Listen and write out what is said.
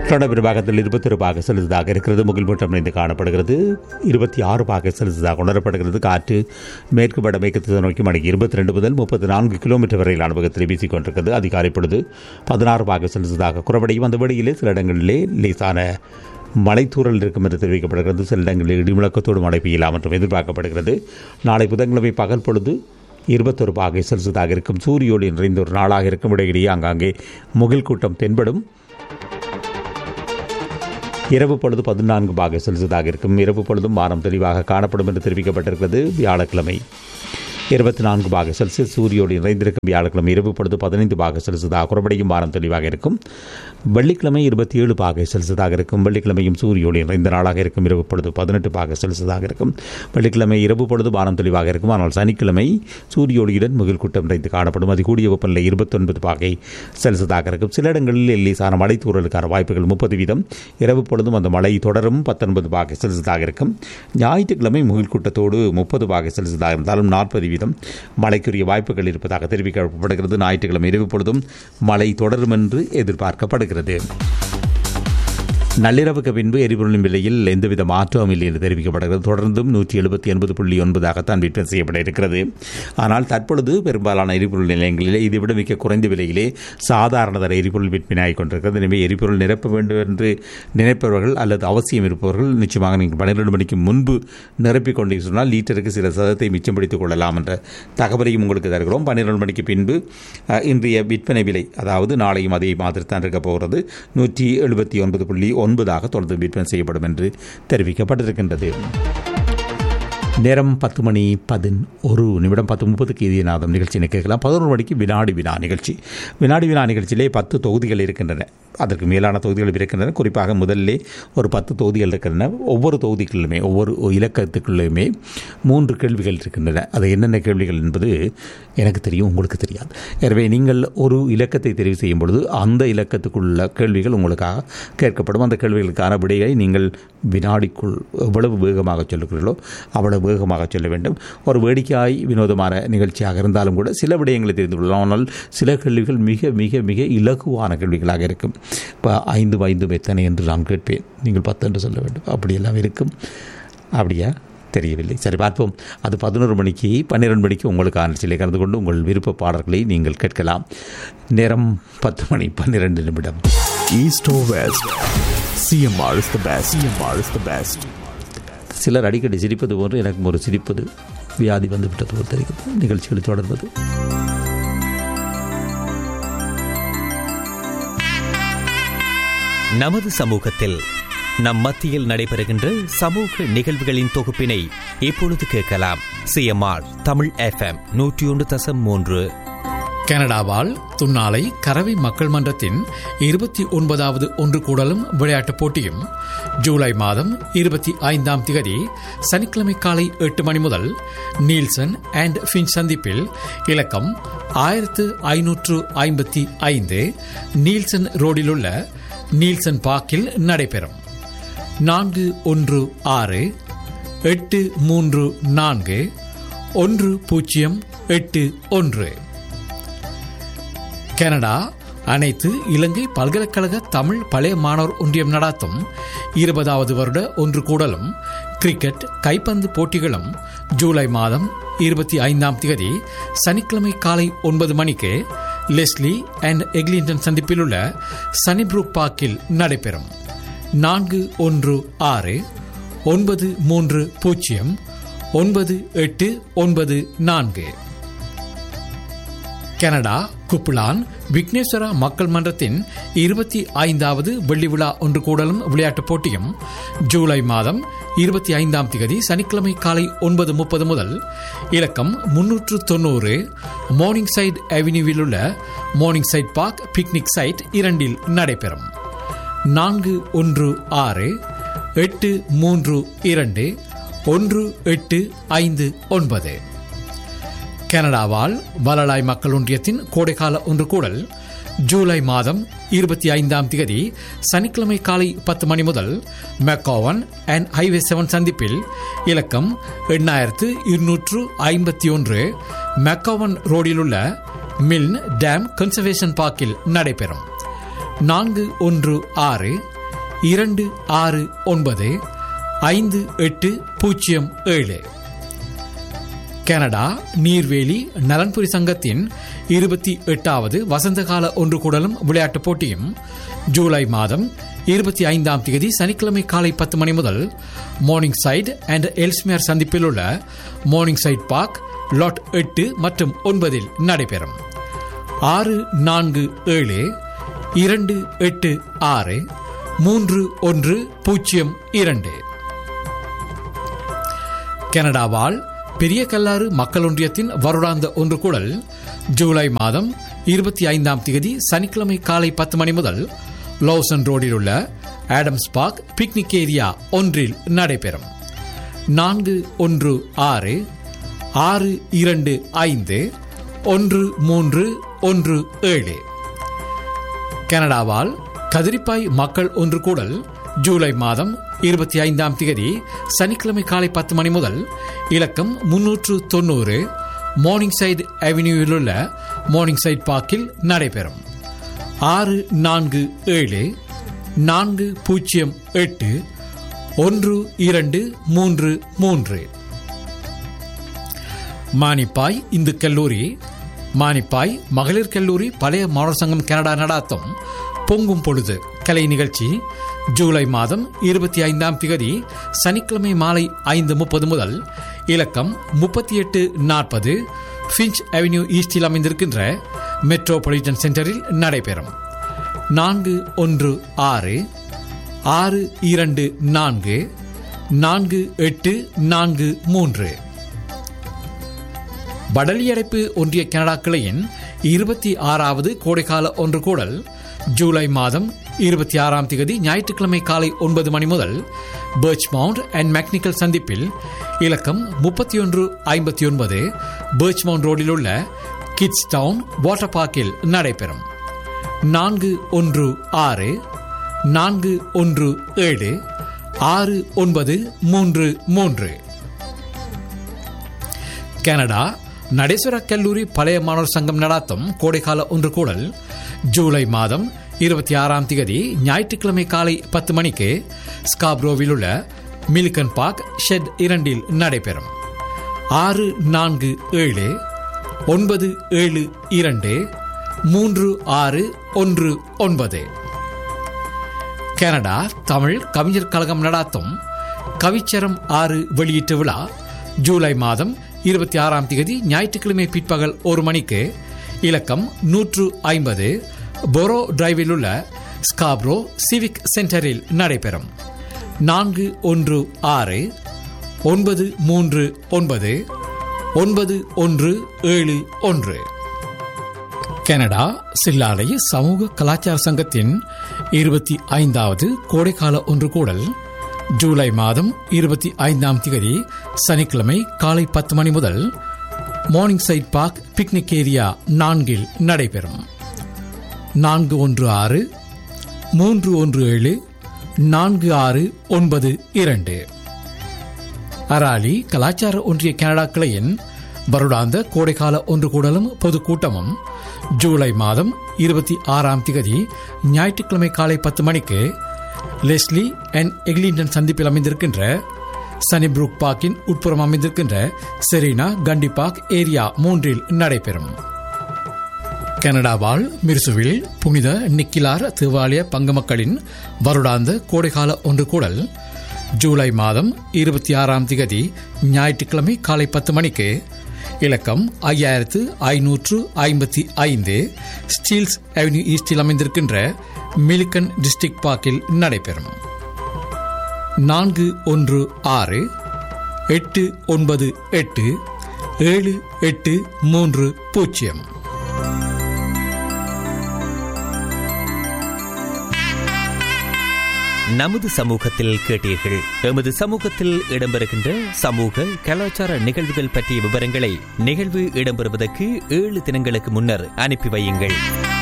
தொடர் பாகத்தில் இருபத்தொரு பாக செலுத்ததாக இருக்கிறது முகில் மூட்டம் இணைந்து காணப்படுகிறது இருபத்தி ஆறு பாக செலுத்ததாக உணரப்படுகிறது காற்று மேற்கு வடமேற்கு திசை நோக்கி மணிக்கு இருபத்தி ரெண்டு முதல் முப்பத்தி நான்கு கிலோமீட்டர் வரையிலான வேகத்தில் வீசிக் கொண்டிருக்கிறது அதிகாலை பொழுது பதினாறு பாக செலுத்ததாக குறைவடையும் அந்த வெளியிலே சில இடங்களிலே லேசான மலைத்தூரல் இருக்கும் என்று தெரிவிக்கப்படுகிறது சில இடங்களில் இடிமுழக்கத்தோடு மழை பெய்யலாம் என்றும் எதிர்பார்க்கப்படுகிறது நாளை புதன்கிழமை பகல் பொழுது இருபத்தொரு பாகை செல்சியஸாக இருக்கும் சூரியோடு நிறைந்த ஒரு நாளாக இருக்கும் இடையிலேயே ஆங்காங்கே முகில் கூட்டம் தென்படும் இரவு பொழுது பதினான்கு பாக செல்சியஸாக இருக்கும் இரவு பொழுதும் வானம் தெளிவாக காணப்படும் என்று தெரிவிக்கப்பட்டிருக்கிறது வியாழக்கிழமை இருபத்தி நான்கு பாக செல்சியஸ் சூரியோடு நிறைந்திருக்கும் வியாழக்கிழமை இரவு பொழுது பதினைந்து பாக செல்சியஸாக குறைபடையும் வாரம் தெளிவாக இருக்கும் வெள்ளிக்கிழமை இருபத்தி ஏழு பாக செல்சியஸாக இருக்கும் வெள்ளிக்கிழமையும் சூரியோடு நிறைந்த நாளாக இருக்கும் இரவு பொழுது பதினெட்டு பாக செல்சியஸாக இருக்கும் வெள்ளிக்கிழமை இரவு பொழுது வானம் தெளிவாக இருக்கும் ஆனால் சனிக்கிழமை சூரியோடியுடன் முகில் கூட்டம் நிறைந்து காணப்படும் அது கூடிய வெப்பநிலை இருபத்தொன்பது பாகை செல்சியஸாக இருக்கும் சில இடங்களில் லேசான மழை தூறலுக்கான வாய்ப்புகள் முப்பது வீதம் இரவு பொழுதும் அந்த மழை தொடரும் பத்தொன்பது பாகை செல்சியஸாக இருக்கும் ஞாயிற்றுக்கிழமை முகில் கூட்டத்தோடு முப்பது பாகை செல்சியஸாக இருந்தாலும் நாற்பது வீதம் மழைக்குரிய வாய்ப்புகள் இருப்பதாக தெரிவிக்கப்படுகிறது ஞாயிற்றுக்கிழமை இரவு பொழுதும் மழை தொடரும் என்று எதிர்பார்க்கப்படுகிறது நள்ளிரவுக்கு பின்பு எரிபொருளின் விலையில் எந்தவித மாற்றமும் இல்லை என்று தெரிவிக்கப்படுகிறது தொடர்ந்தும் நூற்றி எழுபத்தி எண்பது புள்ளி ஒன்பதாகத்தான் விற்பனை செய்யப்பட இருக்கிறது ஆனால் தற்பொழுது பெரும்பாலான எரிபொருள் நிலையங்களிலே இதைவிட மிக குறைந்த விலையிலே சாதாரண தர எரிபொருள் விற்பனையாகிக் கொண்டிருக்கிறது எனவே எரிபொருள் நிரப்ப வேண்டும் என்று நினைப்பவர்கள் அல்லது அவசியம் இருப்பவர்கள் நிச்சயமாக நீங்கள் பன்னிரண்டு மணிக்கு முன்பு நிரப்பிக் கொண்டே சொன்னால் லீட்டருக்கு சில சதத்தை மிச்சப்படுத்திக் கொள்ளலாம் என்ற தகவலையும் உங்களுக்கு தருகிறோம் பன்னிரண்டு மணிக்கு பின்பு அஹ், இன்றைய விற்பனை விலை அதாவது நாளையும் அதே மாதிரி தான் இருக்க போகிறது நூற்றி எழுபத்தி ஒன்பது புள்ளி ஒன்பதாக தொடர்ந்து விற்பனை செய்யப்படும் என்று தெரிவிக்கப்பட்டிருக்கின்றது நேரம் பத்து மணி பதின் ஒரு நிமிடம் பத்து முப்பதுக்கு இதய நாதம் நிகழ்ச்சியை கேட்கலாம் பதினொரு மணிக்கு வினாடி வினா நிகழ்ச்சி வினாடி வினா நிகழ்ச்சியிலே பத்து தொகுதிகள் இருக்கின்றன அதற்கு மேலான தொகுதிகள் இருக்கின்றன குறிப்பாக முதல்லே ஒரு பத்து தொகுதிகள் இருக்கின்றன ஒவ்வொரு தொகுதிகளிலுமே ஒவ்வொரு இலக்கத்துக்குள்ளுமே மூன்று கேள்விகள் இருக்கின்றன அது என்னென்ன கேள்விகள் என்பது எனக்கு தெரியும் உங்களுக்கு தெரியாது எனவே நீங்கள் ஒரு இலக்கத்தை தெரிவு செய்யும் பொழுது அந்த இலக்கத்துக்குள்ள கேள்விகள் உங்களுக்காக கேட்கப்படும் அந்த கேள்விகளுக்கான விடையை நீங்கள் வினாடிக்குள் எவ்வளவு வேகமாக சொல்லுகிறீர்களோ அவ்வளவு வேகமாக சொல்ல வேண்டும் ஒரு வேடிக்கையாய் வினோதமான நிகழ்ச்சியாக இருந்தாலும் கூட சில விடயங்களை தெரிந்து கொள்ளலாம் ஆனால் சில கேள்விகள் மிக மிக மிக இலகுவான கேள்விகளாக இருக்கும் இப்போ ஐந்து ஐந்து எத்தனை என்று நான் கேட்பேன் நீங்கள் பத்து என்று சொல்ல வேண்டும் அப்படியெல்லாம் இருக்கும் அப்படியா தெரியவில்லை சரி பார்ப்போம் அது பதினோரு மணிக்கு பன்னிரெண்டு மணிக்கு உங்களுக்கு நிகழ்ச்சியில் கலந்து கொண்டு உங்கள் விருப்ப பாடல்களை நீங்கள் கேட்கலாம் நேரம் பத்து மணி பன்னிரெண்டு நிமிடம் East or West? CMR is the best. CMR is the best. சிலர் அடிக்கடி சிரிப்பது போன்று எனக்கும் ஒரு சிரிப்பது வியாதி வந்து விட்டது போல் தெரிகிறது நிகழ்ச்சிகளை தொடர்வது நமது சமூகத்தில் நம் மத்தியில் நடைபெறுகின்ற சமூக நிகழ்வுகளின் தொகுப்பினை இப்பொழுது கேட்கலாம் சிஎம்ஆர் தமிழ் எஃப்எம் நூற்றி ஒன்று தசம் மூன்று கனடாவால் துன்னாலை கரவை மக்கள் மன்றத்தின் இருபத்தி ஒன்பதாவது ஒன்று கூடலும் விளையாட்டுப் போட்டியும் ஜூலை மாதம் இருபத்தி ஐந்தாம் திகதி சனிக்கிழமை காலை எட்டு மணி முதல் நீல்சன் அண்ட் ஃபின் சந்திப்பில் இலக்கம் ஆயிரத்து ஐநூற்று ஐம்பத்தி ஐந்து நீல்சன் ரோடிலுள்ள நீல்சன் பார்க்கில் நடைபெறும் நான்கு ஒன்று ஆறு எட்டு மூன்று நான்கு ஒன்று பூஜ்ஜியம் எட்டு ஒன்று கனடா அனைத்து இலங்கை பல்கலைக்கழக தமிழ் பழைய மாணவர் ஒன்றியம் நடாத்தும் இருபதாவது வருட ஒன்று கூடலும் கிரிக்கெட் கைப்பந்து போட்டிகளும் ஜூலை மாதம் இருபத்தி ஐந்தாம் தேதி சனிக்கிழமை காலை ஒன்பது மணிக்கு லெஸ்லி அண்ட் எக்லிங்டன் சந்திப்பில் உள்ள சனிப்ரூக் பார்க்கில் நடைபெறும் நான்கு ஒன்று ஆறு ஒன்பது மூன்று பூஜ்ஜியம் ஒன்பது எட்டு ஒன்பது நான்கு கனடா குப்புலான் விக்னேஸ்வரா மக்கள் மன்றத்தின் இருபத்தி ஐந்தாவது வெள்ளி விழா ஒன்று கூடலும் விளையாட்டுப் போட்டியும் ஜூலை மாதம் இருபத்தி ஐந்தாம் தேதி சனிக்கிழமை காலை ஒன்பது முப்பது முதல் இலக்கம் முன்னூற்று தொண்ணூறு மார்னிங் சைட் அவென்யூவில் உள்ள morning side park picnic side இரண்டில் நடைபெறும் நான்கு ஒன்று ஆறு எட்டு மூன்று இரண்டு ஒன்று எட்டு ஐந்து ஒன்பது கனடாவால் வலலாய் மக்கள் ஒன்றியத்தின் கோடைக்கால ஒன்று கூடல் ஜூலை மாதம் இருபத்தி ஐந்தாம் தேதி சனிக்கிழமை காலை பத்து மணி முதல் மெக்காவன் அண்ட் ஹைவே செவன் சந்திப்பில் இலக்கம் எண்ணாயிரத்து இருநூற்று ஐம்பத்தி ஒன்று மெக்காவன் ரோடில் உள்ள மில்ன் டேம் கன்சர்வேஷன் பார்க்கில் நடைபெறும் நான்கு ஒன்று ஆறு இரண்டு ஆறு ஒன்பது ஐந்து எட்டு பூஜ்ஜியம் ஏழு கனடா நீர்வேலி நலன்புரி சங்கத்தின் இருபத்தி எட்டாவது வசந்தகால ஒன்று கூடலும் விளையாட்டுப் போட்டியும் ஜூலை மாதம் இருபத்தி ஐந்தாம் தேதி சனிக்கிழமை காலை பத்து மணி முதல் மார்னிங் சைட் அண்ட் எல்ஸ்மேர் சந்திப்பில் உள்ள மார்னிங் சைட் பார்க் லாட் எட்டு மற்றும் ஒன்பதில் நடைபெறும் ஆறு நான்கு ஏழு இரண்டு எட்டு ஆறு மூன்று ஒன்று பூஜ்ஜியம் இரண்டு கனடாவால் பெரிய கல்லாறு மக்கள் ஒன்றியத்தின் வருடாந்த ஒன்று கூடல் ஜூலை மாதம் இருபத்தி ஐந்தாம் தேதி சனிக்கிழமை காலை பத்து மணி முதல் லோசன் ரோடில் உள்ள ஆடம்ஸ் பார்க் பிக்னிக் ஏரியா ஒன்றில் நடைபெறும் நான்கு ஒன்று ஆறு ஆறு இரண்டு ஐந்து ஒன்று மூன்று ஒன்று ஏழு கனடாவால் கதிரிப்பாய் மக்கள் ஒன்று கூடல் ஜூலை மாதம் இருபத்தி ஐந்தாம் தேதி சனிக்கிழமை காலை பத்து மணி முதல் இலக்கம் முன்னூற்று தொண்ணூறு மார்னிங் சைடு அவென்யூவில் உள்ள மார்னிங் சைட் பார்க்கில் நடைபெறும் ஆறு நான்கு ஏழு நான்கு பூஜ்ஜியம் எட்டு ஒன்று இரண்டு மூன்று மூன்று மானிப்பாய் இந்து கல்லூரி மானிப்பாய் மகளிர் கல்லூரி பழைய மாணவர் சங்கம் கனடா நடாத்தும் பொங்கும் பொழுது கலை நிகழ்ச்சி ஜூலை மாதம் இருபத்தி ஐந்தாம் திகதி சனிக்கிழமை மாலை ஐந்து முப்பது முதல் இலக்கம் முப்பத்தி எட்டு நாற்பது ஃபின்ச் அவென்யூ ஈஸ்டில் அமைந்திருக்கின்ற மெட்ரோபாலிட்டன் சென்டரில் நடைபெறும் நான்கு ஒன்று ஆறு ஆறு இரண்டு நான்கு நான்கு எட்டு நான்கு மூன்று வடலியடைப்பு ஒன்றிய கனடா கிளையின் இருபத்தி ஆறாவது கோடைக்கால ஒன்று கூடல் ஜூலை மாதம் இருபத்தி ஆறாம் தேதி ஞாயிற்றுக்கிழமை காலை ஒன்பது மணி முதல் பர்ச் மவுண்ட் அண்ட் மெக்னிக்கல் சந்திப்பில் இலக்கம் முப்பத்தி ஒன்று ஐம்பத்தி ஒன்பது பர்ச் மவுண்ட் ரோடில் உள்ள கிட்ஸ் டவுன் வாட்டர் பார்க்கில் நடைபெறும் நான்கு ஒன்று ஆறு நான்கு ஒன்று ஏழு ஆறு ஒன்பது மூன்று மூன்று கனடா நடேஸ்வர கல்லூரி பழைய மாணவர் சங்கம் நடாத்தும் கோடைக்கால ஒன்று கூடல் ஜூலை மாதம் இருபத்தி ஆறாம் தேதி ஞாயிற்றுக்கிழமை காலை பத்து மணிக்கு ஸ்காப்ரோவில் உள்ள மில்கன் பார்க் ஷெட் இரண்டில் நடைபெறும் ஆறு நான்கு ஏழு ஒன்பது ஏழு இரண்டு மூன்று ஆறு ஒன்று ஒன்பது கனடா தமிழ் கவிஞர் கழகம் நடாத்தும் கவிச்சரம் ஆறு வெளியீட்டு விழா ஜூலை மாதம் இருபத்தி ஆறாம் தேதி ஞாயிற்றுக்கிழமை பிற்பகல் ஒரு மணிக்கு இலக்கம் நூற்று ஐம்பது பொரோ டிரைவில் உள்ள ஸ்காப்ரோ சிவிக் சென்டரில் நடைபெறும் நான்கு ஒன்று ஆறு ஒன்பது மூன்று ஒன்பது ஒன்பது ஒன்று ஏழு ஒன்று கனடா சில்லாலை சமூக கலாச்சார சங்கத்தின் இருபத்தி ஐந்தாவது கோடைக்கால ஒன்று கூடல் ஜூலை மாதம் இருபத்தி ஐந்தாம் தேதி சனிக்கிழமை காலை பத்து மணி முதல் morning side park picnic area நான்கில் நடைபெறும் நான்கு ஒன்று ஆறு மூன்று ஒன்று ஏழு நான்கு ஆறு ஒன்பது இரண்டு அராலி கலாச்சார ஒன்றிய கனடா கிளையின் வருடாந்த கோடைக்கால ஒன்று கூடலும் பொதுக்கூட்டமும் ஜூலை மாதம் இருபத்தி ஆறாம் திகதி ஞாயிற்றுக்கிழமை காலை பத்து மணிக்கு லெஸ்லி அண்ட் எக்லிண்டன் சந்திப்பில் அமைந்திருக்கின்ற சனிப்ரூக் பார்க்கின் உட்புறம் அமைந்திருக்கின்ற செரீனா கண்டி பார்க் ஏரியா மூன்றில் நடைபெறும் கனடாவால் மிர்சுவில் புனித நிக்கிலார் தேவாலய பங்கு மக்களின் வருடாந்த கோடைக்கால ஒன்று கூடல் ஜூலை மாதம் இருபத்தி ஆறாம் திகதி ஞாயிற்றுக்கிழமை காலை பத்து மணிக்கு இலக்கம் ஐயாயிரத்து ஐநூற்று ஐம்பத்தி ஐந்து ஸ்டீல்ஸ் அவென்யூ ஈஸ்டில் அமைந்திருக்கின்ற மிலிகன் டிஸ்ட்ரிக்ட் பார்க்கில் நடைபெறும் நான்கு ஒன்று ஆறு எட்டு ஒன்பது எட்டு ஏழு எட்டு மூன்று பூஜ்ஜியம் நமது சமூகத்தில் கேட்டீர்கள் எமது சமூகத்தில் இடம்பெறுகின்ற சமூக கலாச்சார நிகழ்வுகள் பற்றிய விவரங்களை நிகழ்வு இடம்பெறுவதற்கு ஏழு தினங்களுக்கு முன்னர் அனுப்பி வையுங்கள்